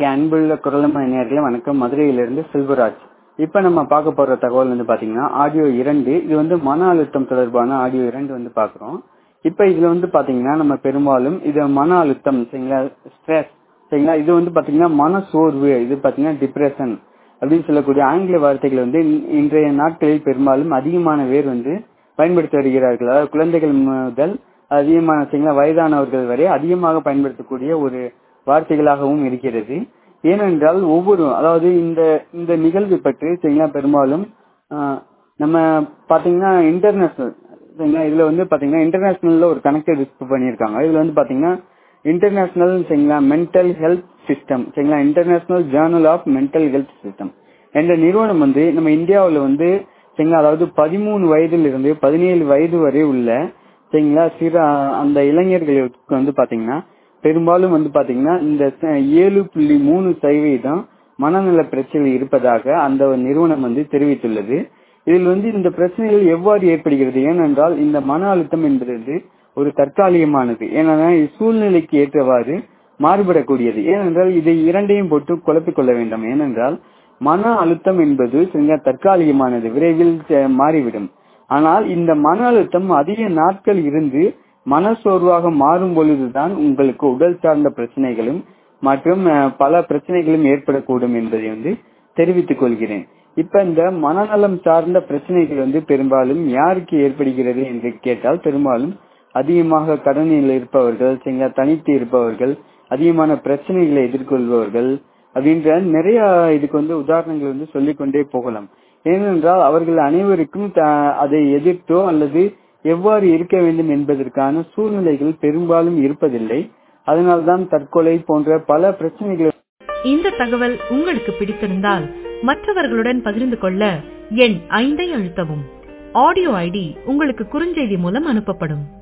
அன்புள்ள குரலம நேயர்களே வணக்கம் மதுரையிலிருந்து செல்வராஜ் இப்ப நம்ம பார்க்க போற தகவல் வந்து பாத்தீங்கன்னா ஆடியோ இரண்டு இது வந்து மன அழுத்தம் தொடர்பான ஆடியோ இரண்டு வந்து பாக்குறோம் இப்ப இதுல வந்து பாத்தீங்கன்னா நம்ம பெரும்பாலும் இது மன அழுத்தம் சரிங்களா ஸ்ட்ரெஸ் சரிங்களா இது வந்து பாத்தீங்கன்னா மன சோர்வு இது பாத்தீங்கன்னா டிப்ரெஷன் அப்படின்னு சொல்லக்கூடிய ஆங்கில வார்த்தைகள் வந்து இன்- இன்றைய நாட்களில் பெரும்பாலும் அதிகமான பேர் வந்து பயன்படுத்தி வருகிறார்கள் அதாவது குழந்தைகள் முதல் அதிகமான சரிங்களா வயதானவர்கள் வரை அதிகமாக பயன்படுத்தக்கூடிய ஒரு வார்த்தைகளாகவும் இருக்கிறது ஏனென்றால் ஒவ்வொரு அதாவது இந்த இந்த நிகழ்வு பற்றி சரிங்களா பெரும்பாலும் ஆஹ், நம்ம பாத்தீங்கன்னா இன்டர்நேஷனல் சரிங்களா இதுல வந்து பாத்தீங்கன்னா இன்டர்நேஷனல்ல ஒரு கணக்கு டிஸ்க் பண்ணியிருக்காங்க இதுல வந்து பாத்தீங்கன்னா இன்டர்நேஷனல் சரிங்களா மென்டல் ஹெல்த் சிஸ்டம் சரிங்களா international journal of mental health system என்ற நிறுவனம் வந்து நம்ம இந்தியாவுல வந்து சரிங்களா அதாவது பதிமூணு வயதில் இருந்து பதினேழு வயது வரை உள்ள சரிங்களா சிற அந்த இளைஞர்களுக்கு வந்து பாத்தீங்கன்னா பெரும்பாலும் வந்து பாத்தீங்கன்னா இந்த ச- ஏழு புள்ளி மூணு சதவீதம் மனநல பிரச்சனை இருப்பதாக அந்த ஒரு நிறுவனம் வந்து தெரிவித்துள்ளது இதில் வந்து இந்த பிரச்சனைகள் எவ்வாறு ஏற்படுகிறது ஏனென்றால் இந்த மன அழுத்தம் என்பது வந்து ஒரு தற்காலிகமானது ஏனென்றால் இது சூழ்நிலைக்கு ஏற்றவாறு மாறுபடக்கூடியது ஏனென்றால் இதை இரண்டையும் போட்டு குழப்பிக் கொள்ள வேண்டாம் ஏனென்றால் மன அழுத்தம் என்பது சரிங்களா தற்காலிகமானது விரைவில் ச- மாறிவிடும் ஆனால் இந்த மன அழுத்தம் அதிக நாட்கள் இருந்து மனசோர்வாக மாறும் பொழுதுதான் உங்களுக்கு உடல் சார்ந்த பிரச்சனைகளும் மற்றும் அஹ், பல பிரச்சனைகளும் ஏற்படக்கூடும் என்பதை வந்து தெரிவித்துக் கொள்கிறேன் இப்ப இந்த மனநலம் சார்ந்த பிரச்சனைகள் வந்து பெரும்பாலும் யாருக்கு ஏற்படுகிறது என்று கேட்டால் பெரும்பாலும் அதிகமாக கடனில் இருப்பவர்கள் சரிங்களா தனித்து இருப்பவர்கள் அதிகமான பிரச்சனைகளை எதிர்கொள்பவர்கள் அப்படின்ற நிறைய இதுக்கு வந்து உதாரணங்கள் வந்து சொல்லிக்கொண்டே போகலாம் ஏனென்றால் அவர்கள் அனைவருக்கும் த- அதை எதிர்த்தோ அல்லது எவ்வாறு இருக்க வேண்டும் என்பதற்கான சூழ்நிலைகள் பெரும்பாலும் இருப்பதில்லை அதனால்தான் தற்கொலை போன்ற பல பிரச்சனைகள் இந்த தகவல் உங்களுக்கு பிடித்திருந்தால் மற்றவர்களுடன் பகிர்ந்து கொள்ள எண் ஐந்தை அழுத்தவும் ஆடியோ ஐடி உங்களுக்கு குறுஞ்செய்தி மூலம் அனுப்பப்படும்